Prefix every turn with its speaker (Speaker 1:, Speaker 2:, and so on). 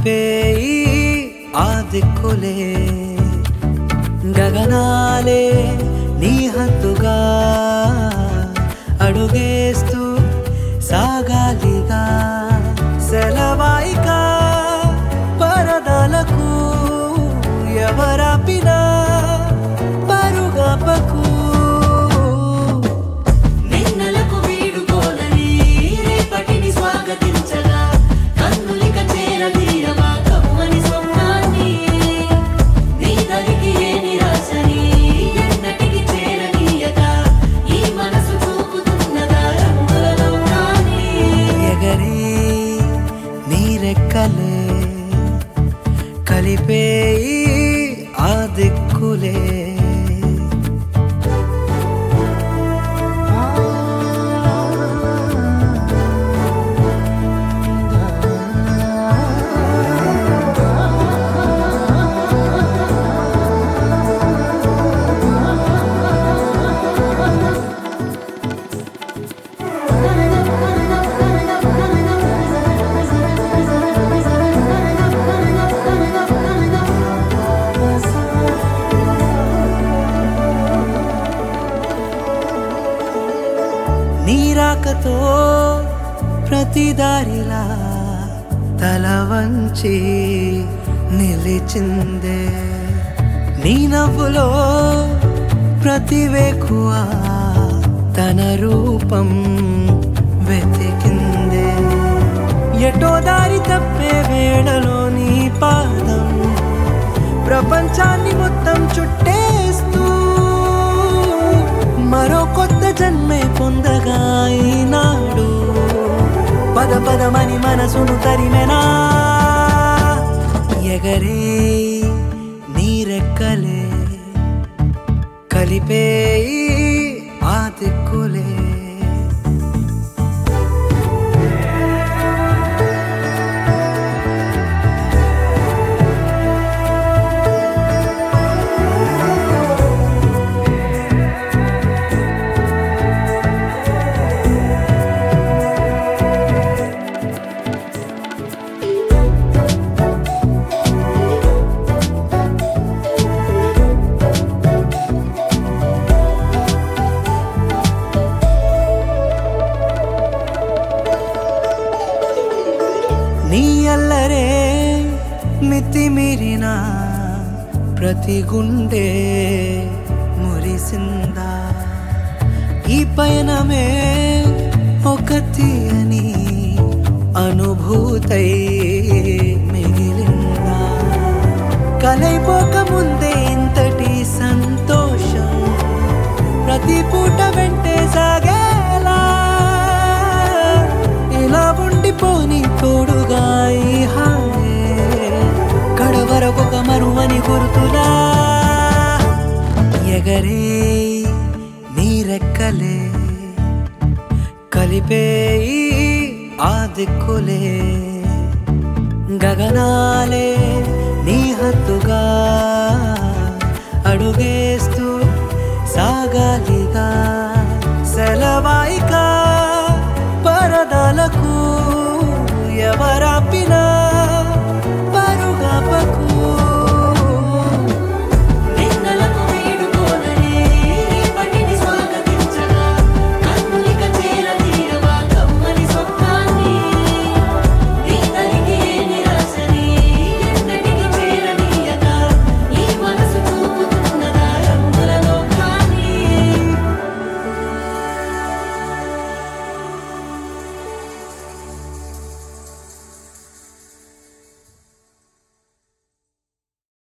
Speaker 1: కలిపే ఈ ఆ దిక్కులే గగనాలే నీ హద్దుగా అడుగేస్తూ సాగాలిగా సెలవాయిక పరదాలకు ఎవరాపినా పరుగపకు
Speaker 2: నిన్నలకు వీడుకోలని రేపటిని స్వాగతించగా కన్నులిక చేరదీయవా కమ్మని స్వప్నాన్ని నీ దరికి ఏ నిరాశని ఎన్నటికి చేరనీయక ఈ మనసు చూపుతున్నదా రంగుల లోకాన్ని
Speaker 1: ఎగరి నీరెక్కలే కలిపే ఈ ఆ దిక్కులే నీరాకతో ప్రతి దారిలా తల వంచి నిలిచిందే నీ నవ్వులో ప్రతి వేకువ తన రూపం వెతికిందే ఎటో దారి తప్పే వేళలో నీ పాదం ప్రపంచాన్ని మొత్తం చుట్టేస్తూ మరో కొత్త జన్మే పొందగా ఈనాడు పద పదమని మనసును తరిమెనా ఎగరే నీరెక్కలే కలిపే ఈ ఆ దిక్కులే నీ అల్లరే మితిమీరిన ప్రతి గుండె మురిసిందా ఈ పయనమే ఒక తీయని అనుభూతై మిగిలిందా కలైపోక ముందే ఇంతటి సంతోషం ప్రతి పూట వెంటే సాగేలా ఇలా ఉండిపోని తోడుగా ఈ హాయే కడవరకొక మరువని గుర్తులా ఎగరే నీరెక్కలే కలిపే ఈ ఆ దిక్కులే గగనాలే నీ హద్దుగా అడుగేస్తూ సాగాలిగా